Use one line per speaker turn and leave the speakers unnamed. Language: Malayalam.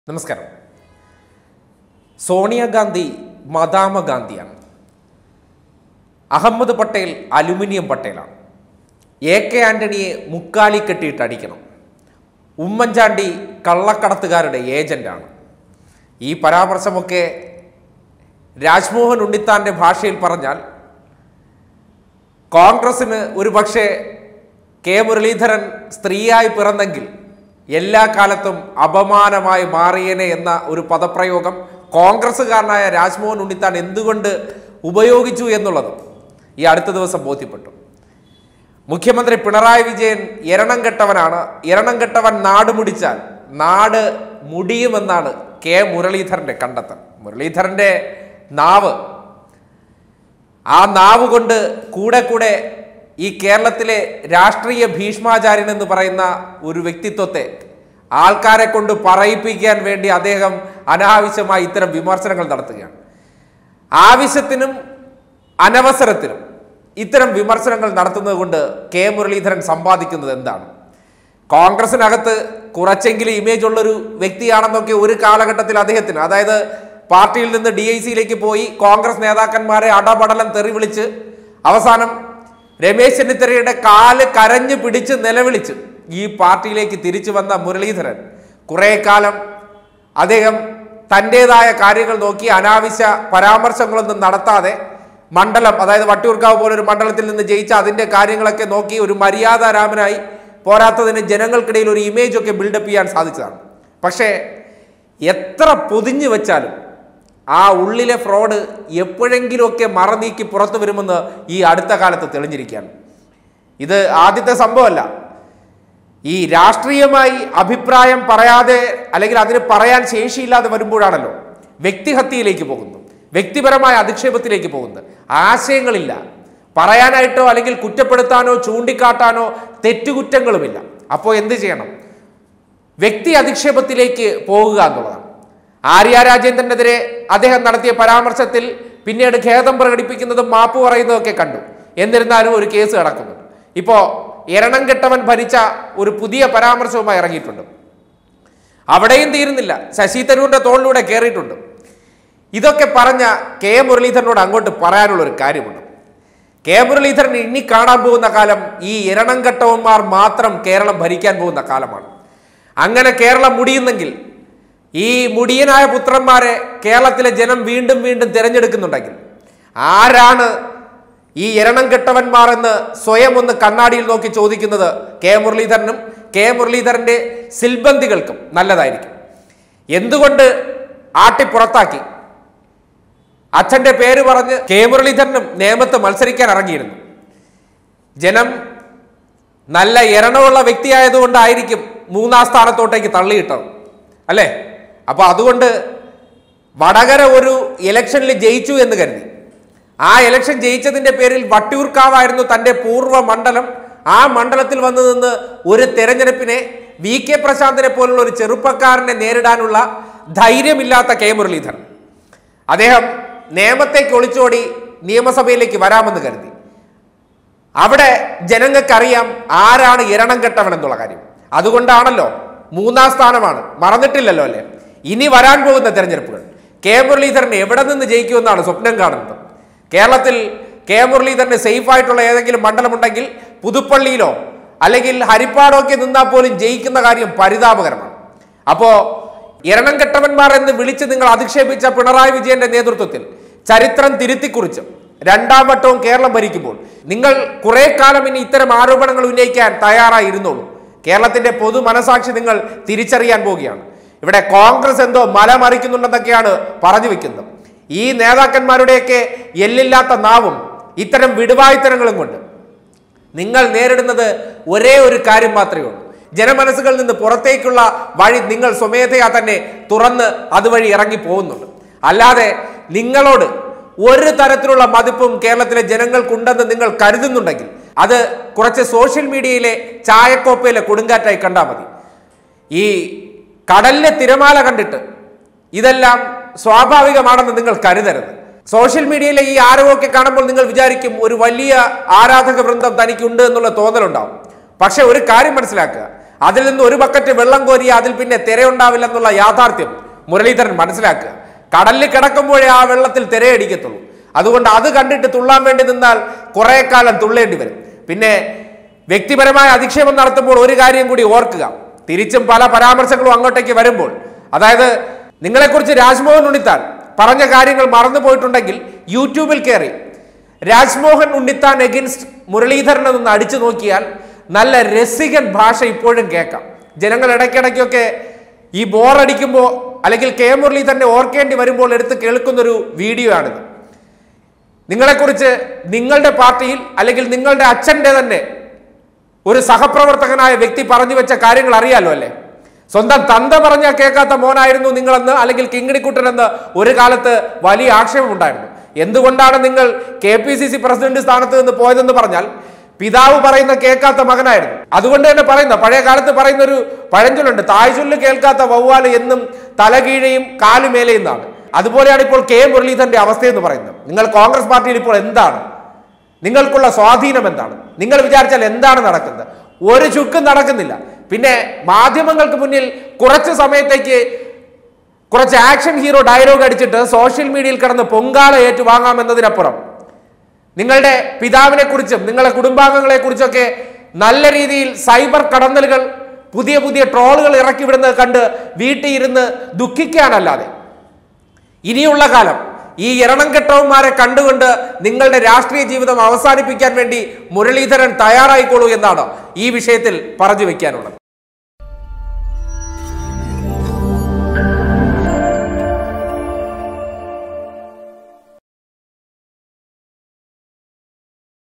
നമസ്കാരം സോണിയാഗാന്ധി മദാമ ഗാന്ധിയാണ് അഹമ്മദ് പട്ടേൽ അലുമിനിയം പട്ടേലാണ് എ കെ ആന്റണിയെ മുക്കാലി കെട്ടിയിട്ട് അടിക്കണം ഉമ്മൻചാണ്ടി കള്ളക്കടത്തുകാരുടെ ഏജന്റാണ് ഈ പരാമർശമൊക്കെ രാജ്മോഹൻ ഉണ്ണിത്താന്റെ ഭാഷയിൽ പറഞ്ഞാൽ കോൺഗ്രസിന് ഒരു പക്ഷേ കെ മുരളീധരൻ സ്ത്രീയായി പിറന്നെങ്കിൽ എല്ലാ കാലത്തും അപമാനമായി മാറിയേനെ എന്ന ഒരു പദപ്രയോഗം കോൺഗ്രസ്സുകാരനായ രാജ്മോഹൻ ഉണ്ണിത്താൻ എന്തുകൊണ്ട് ഉപയോഗിച്ചു എന്നുള്ളത് ഈ അടുത്ത ദിവസം ബോധ്യപ്പെട്ടു മുഖ്യമന്ത്രി പിണറായി വിജയൻ എരണം കെട്ടവനാണ് എരണം കെട്ടവൻ നാട് മുടിച്ചാൽ നാട് മുടിയുമെന്നാണ് കെ മുരളീധരന്റെ കണ്ടെത്തൽ മുരളീധരന്റെ നാവ് ആ നാവ് കൊണ്ട് കൂടെ കൂടെ ഈ കേരളത്തിലെ രാഷ്ട്രീയ ഭീഷ്മാചാര്യൻ എന്ന് പറയുന്ന ഒരു വ്യക്തിത്വത്തെ ആൾക്കാരെ കൊണ്ട് പറയിപ്പിക്കാൻ വേണ്ടി അദ്ദേഹം അനാവശ്യമായി ഇത്തരം വിമർശനങ്ങൾ നടത്തുകയാണ് ആവശ്യത്തിനും അനവസരത്തിനും ഇത്തരം വിമർശനങ്ങൾ നടത്തുന്നത് കൊണ്ട് കെ മുരളീധരൻ സമ്പാദിക്കുന്നത് എന്താണ് കോൺഗ്രസിനകത്ത് കുറച്ചെങ്കിലും ഇമേജ് ഉള്ളൊരു വ്യക്തിയാണെന്നൊക്കെ ഒരു കാലഘട്ടത്തിൽ അദ്ദേഹത്തിന് അതായത് പാർട്ടിയിൽ നിന്ന് ഡി ഐ സിയിലേക്ക് പോയി കോൺഗ്രസ് നേതാക്കന്മാരെ അടപടലം തെറി വിളിച്ച് അവസാനം രമേശ് ചെന്നിത്തലയുടെ കാല് കരഞ്ഞു പിടിച്ച് നിലവിളിച്ച് ഈ പാർട്ടിയിലേക്ക് തിരിച്ചു വന്ന മുരളീധരൻ കുറേ കാലം അദ്ദേഹം തൻ്റെതായ കാര്യങ്ങൾ നോക്കി അനാവശ്യ പരാമർശങ്ങളൊന്നും നടത്താതെ മണ്ഡലം അതായത് വട്ടിയൂർക്കാവ് പോലൊരു മണ്ഡലത്തിൽ നിന്ന് ജയിച്ച അതിൻ്റെ കാര്യങ്ങളൊക്കെ നോക്കി ഒരു മര്യാദാരാമനായി പോരാത്തതിന് ജനങ്ങൾക്കിടയിൽ ഒരു ഇമേജ് ഒക്കെ ബിൽഡപ്പ് ചെയ്യാൻ സാധിച്ചതാണ് പക്ഷേ എത്ര പൊതിഞ്ഞു വെച്ചാലും ആ ഉള്ളിലെ ഫ്രോഡ് എപ്പോഴെങ്കിലുമൊക്കെ മറനീക്കി പുറത്തു വരുമെന്ന് ഈ അടുത്ത കാലത്ത് തെളിഞ്ഞിരിക്കുകയാണ് ഇത് ആദ്യത്തെ സംഭവമല്ല ഈ രാഷ്ട്രീയമായി അഭിപ്രായം പറയാതെ അല്ലെങ്കിൽ അതിന് പറയാൻ ശേഷിയില്ലാതെ വരുമ്പോഴാണല്ലോ വ്യക്തിഹത്യയിലേക്ക് പോകുന്നു വ്യക്തിപരമായ അധിക്ഷേപത്തിലേക്ക് പോകുന്നത് ആശയങ്ങളില്ല പറയാനായിട്ടോ അല്ലെങ്കിൽ കുറ്റപ്പെടുത്താനോ ചൂണ്ടിക്കാട്ടാനോ തെറ്റുകുറ്റങ്ങളുമില്ല അപ്പോൾ എന്ത് ചെയ്യണം വ്യക്തി അധിക്ഷേപത്തിലേക്ക് പോകുക എന്നുള്ളതാണ് ആര്യ രാജേന്ദ്രനെതിരെ അദ്ദേഹം നടത്തിയ പരാമർശത്തിൽ പിന്നീട് ഖേദം പ്രകടിപ്പിക്കുന്നതും മാപ്പ് പറയുന്നതൊക്കെ കണ്ടു എന്നിരുന്നാലും ഒരു കേസ് കിടക്കുന്നുണ്ട് ഇപ്പോ എരണം കെട്ടവൻ ഭരിച്ച ഒരു പുതിയ പരാമർശവുമായി ഇറങ്ങിയിട്ടുണ്ട് അവിടെയും തീരുന്നില്ല ശശി തരൂരിന്റെ തോളിലൂടെ കയറിയിട്ടുണ്ട് ഇതൊക്കെ പറഞ്ഞ കെ മുരളീധരനോട് അങ്ങോട്ട് പറയാനുള്ള ഒരു കാര്യമുണ്ട് കെ മുരളീധരൻ ഇനി കാണാൻ പോകുന്ന കാലം ഈ എരണം കെട്ടവന്മാർ മാത്രം കേരളം ഭരിക്കാൻ പോകുന്ന കാലമാണ് അങ്ങനെ കേരളം മുടിയുന്നെങ്കിൽ ഈ മുടിയനായ പുത്രന്മാരെ കേരളത്തിലെ ജനം വീണ്ടും വീണ്ടും തിരഞ്ഞെടുക്കുന്നുണ്ടെങ്കിൽ ആരാണ് ഈ എരണം കെട്ടവന്മാർ എന്ന് സ്വയം ഒന്ന് കണ്ണാടിയിൽ നോക്കി ചോദിക്കുന്നത് കെ മുരളീധരനും കെ മുരളീധരന്റെ സിൽബന്തികൾക്കും നല്ലതായിരിക്കും എന്തുകൊണ്ട് ആട്ടി പുറത്താക്കി അച്ഛന്റെ പേര് പറഞ്ഞ് കെ മുരളീധരനും നേമത്ത് മത്സരിക്കാൻ ഇറങ്ങിയിരുന്നു ജനം നല്ല എരണമുള്ള വ്യക്തിയായതുകൊണ്ടായിരിക്കും മൂന്നാം സ്ഥാനത്തോട്ടേക്ക് തള്ളിയിട്ടത് അല്ലേ അപ്പൊ അതുകൊണ്ട് വടകര ഒരു ഇലക്ഷനിൽ ജയിച്ചു എന്ന് കരുതി ആ ഇലക്ഷൻ ജയിച്ചതിന്റെ പേരിൽ വട്ടിയൂർക്കാവായിരുന്നു തന്റെ പൂർവ്വ മണ്ഡലം ആ മണ്ഡലത്തിൽ വന്നു നിന്ന് ഒരു തെരഞ്ഞെടുപ്പിനെ വി കെ പ്രശാന്തിനെ പോലുള്ള ഒരു ചെറുപ്പക്കാരനെ നേരിടാനുള്ള ധൈര്യമില്ലാത്ത കെ മുരളീധരൻ അദ്ദേഹം നിയമത്തേക്ക് ഒളിച്ചോടി നിയമസഭയിലേക്ക് വരാമെന്ന് കരുതി അവിടെ ജനങ്ങൾക്കറിയാം ആരാണ് ഇരണം കെട്ടവൻ എന്നുള്ള കാര്യം അതുകൊണ്ടാണല്ലോ മൂന്നാം സ്ഥാനമാണ് മറന്നിട്ടില്ലല്ലോ അല്ലേ ഇനി വരാൻ പോകുന്ന തെരഞ്ഞെടുപ്പുകൾ കെ മുരളീധരൻ എവിടെ നിന്ന് ജയിക്കുമെന്നാണ് സ്വപ്നം കാണുന്നത് കേരളത്തിൽ കെ മുരളീധരന് സേഫ് ആയിട്ടുള്ള ഏതെങ്കിലും മണ്ഡലമുണ്ടെങ്കിൽ പുതുപ്പള്ളിയിലോ അല്ലെങ്കിൽ ഹരിപ്പാടോ ഒക്കെ നിന്നാൽ പോലും ജയിക്കുന്ന കാര്യം പരിതാപകരമാണ് അപ്പോ എരണം കെട്ടവന്മാർ എന്ന് വിളിച്ച് നിങ്ങൾ അധിക്ഷേപിച്ച പിണറായി വിജയന്റെ നേതൃത്വത്തിൽ ചരിത്രം തിരുത്തിക്കുറിച്ച് രണ്ടാം വട്ടവും കേരളം ഭരിക്കുമ്പോൾ നിങ്ങൾ കുറെ കാലം ഇനി ഇത്തരം ആരോപണങ്ങൾ ഉന്നയിക്കാൻ തയ്യാറായിരുന്നുള്ളൂ കേരളത്തിന്റെ പൊതു മനസാക്ഷി നിങ്ങൾ തിരിച്ചറിയാൻ പോവുകയാണ് ഇവിടെ കോൺഗ്രസ് എന്തോ മല മറിക്കുന്നുണ്ടെന്നൊക്കെയാണ് പറഞ്ഞു വെക്കുന്നത് ഈ നേതാക്കന്മാരുടെയൊക്കെ എല്ലില്ലാത്ത നാവും ഇത്തരം വിടുവായുത്തരങ്ങളും കൊണ്ട് നിങ്ങൾ നേരിടുന്നത് ഒരേ ഒരു കാര്യം മാത്രമേ ഉള്ളൂ ജനമനസ്സുകളിൽ നിന്ന് പുറത്തേക്കുള്ള വഴി നിങ്ങൾ സ്വമേധയാ തന്നെ തുറന്ന് അതുവഴി ഇറങ്ങി പോകുന്നുണ്ട് അല്ലാതെ നിങ്ങളോട് ഒരു തരത്തിലുള്ള മതിപ്പും കേരളത്തിലെ ജനങ്ങൾക്കുണ്ടെന്ന് നിങ്ങൾ കരുതുന്നുണ്ടെങ്കിൽ അത് കുറച്ച് സോഷ്യൽ മീഡിയയിലെ ചായക്കോപ്പയിലെ കൊടുങ്കാറ്റായി കണ്ടാൽ മതി ഈ കടലിലെ തിരമാല കണ്ടിട്ട് ഇതെല്ലാം സ്വാഭാവികമാണെന്ന് നിങ്ങൾ കരുതരുത് സോഷ്യൽ മീഡിയയിലെ ഈ ആരവമൊക്കെ കാണുമ്പോൾ നിങ്ങൾ വിചാരിക്കും ഒരു വലിയ ആരാധക വൃന്ദം തനിക്കുണ്ട് എന്നുള്ള തോന്നലുണ്ടാവും പക്ഷെ ഒരു കാര്യം മനസ്സിലാക്കുക അതിൽ നിന്ന് ഒരു ബക്കറ്റ് വെള്ളം കോരിയ അതിൽ പിന്നെ തിരയുണ്ടാവില്ല എന്നുള്ള യാഥാർത്ഥ്യം മുരളീധരൻ മനസ്സിലാക്കുക കടലിൽ കിടക്കുമ്പോഴേ ആ വെള്ളത്തിൽ തിരയടിക്കത്തുള്ളൂ അതുകൊണ്ട് അത് കണ്ടിട്ട് തുള്ളാൻ വേണ്ടി നിന്നാൽ കുറെ കാലം തുള്ളേണ്ടി വരും പിന്നെ വ്യക്തിപരമായ അധിക്ഷേപം നടത്തുമ്പോൾ ഒരു കാര്യം കൂടി ഓർക്കുക തിരിച്ചും പല പരാമർശങ്ങളും അങ്ങോട്ടേക്ക് വരുമ്പോൾ അതായത് നിങ്ങളെക്കുറിച്ച് രാജ്മോഹൻ ഉണ്ണിത്താൻ പറഞ്ഞ കാര്യങ്ങൾ മറന്നു പോയിട്ടുണ്ടെങ്കിൽ യൂട്യൂബിൽ കയറി രാജ്മോഹൻ ഉണ്ണിത്താൻ എഗൻസ്റ്റ് മുരളീധരൻ എന്നൊന്ന് അടിച്ചു നോക്കിയാൽ നല്ല രസികൻ ഭാഷ ഇപ്പോഴും കേൾക്കാം ജനങ്ങൾ ഇടയ്ക്കിടയ്ക്കൊക്കെ ഈ ബോറടിക്കുമ്പോൾ അല്ലെങ്കിൽ കെ മുരളീധരനെ ഓർക്കേണ്ടി വരുമ്പോൾ എടുത്ത് കേൾക്കുന്നൊരു വീഡിയോ ആണിത് നിങ്ങളെക്കുറിച്ച് നിങ്ങളുടെ പാർട്ടിയിൽ അല്ലെങ്കിൽ നിങ്ങളുടെ അച്ഛൻ്റെ തന്നെ ഒരു സഹപ്രവർത്തകനായ വ്യക്തി പറഞ്ഞു വെച്ച കാര്യങ്ങൾ അറിയാലോ അല്ലേ സ്വന്തം തന്ത പറഞ്ഞ കേൾക്കാത്ത മോനായിരുന്നു നിങ്ങളെന്ന് അല്ലെങ്കിൽ കിങ്ങിണിക്കുട്ടനെന്ന് ഒരു കാലത്ത് വലിയ ആക്ഷേപമുണ്ടായിരുന്നു എന്തുകൊണ്ടാണ് നിങ്ങൾ K P C C president സ്ഥാനത്ത് നിന്ന് പോയതെന്ന് പറഞ്ഞാൽ പിതാവ് പറയുന്ന കേൾക്കാത്ത മകനായിരുന്നു അതുകൊണ്ട് തന്നെ പറയുന്ന പഴയ കാലത്ത് പറയുന്ന ഒരു പഴഞ്ചൊല്ലുണ്ട് തായ്ചൊല്ല് കേൾക്കാത്ത വവ്വാല് എന്നും തലകീഴയും കാലുമേലയും എന്നാണ് അതുപോലെയാണ് ഇപ്പോൾ കെ മുരളീധരന്റെ അവസ്ഥയെന്ന് പറയുന്നത് നിങ്ങൾ കോൺഗ്രസ് പാർട്ടിയിൽ ഇപ്പോൾ എന്താണ് നിങ്ങൾക്കുള്ള സ്വാധീനം എന്താണ് നിങ്ങൾ വിചാരിച്ചാൽ എന്താണ് നടക്കുന്നത് ഒരു ചുക്കും നടക്കുന്നില്ല പിന്നെ മാധ്യമങ്ങൾക്ക് മുന്നിൽ കുറച്ച് സമയത്തേക്ക് കുറച്ച് ആക്ഷൻ ഹീറോ ഡയലോഗ് അടിച്ചിട്ട് സോഷ്യൽ മീഡിയയിൽ കിടന്ന് പൊങ്കാല ഏറ്റു വാങ്ങാമെന്നതിനപ്പുറം നിങ്ങളുടെ പിതാവിനെ കുറിച്ചും നിങ്ങളുടെ കുടുംബാംഗങ്ങളെ കുറിച്ചൊക്കെ നല്ല രീതിയിൽ സൈബർ കടന്നലുകൾ പുതിയ പുതിയ ട്രോളുകൾ ഇറക്കി വിടുന്നത് കണ്ട് വീട്ടിൽ ഇരുന്ന് ദുഃഖിക്കാനല്ലാതെ ഇനിയുള്ള കാലം ഈ എരണം കെട്ടവന്മാരെ കണ്ടുകൊണ്ട് നിങ്ങളുടെ രാഷ്ട്രീയ ജീവിതം അവസാനിപ്പിക്കാൻ വേണ്ടി മുരളീധരൻ തയ്യാറായിക്കോളൂ എന്നാണ് ഈ വിഷയത്തിൽ പറഞ്ഞു വെക്കാനുള്ളത്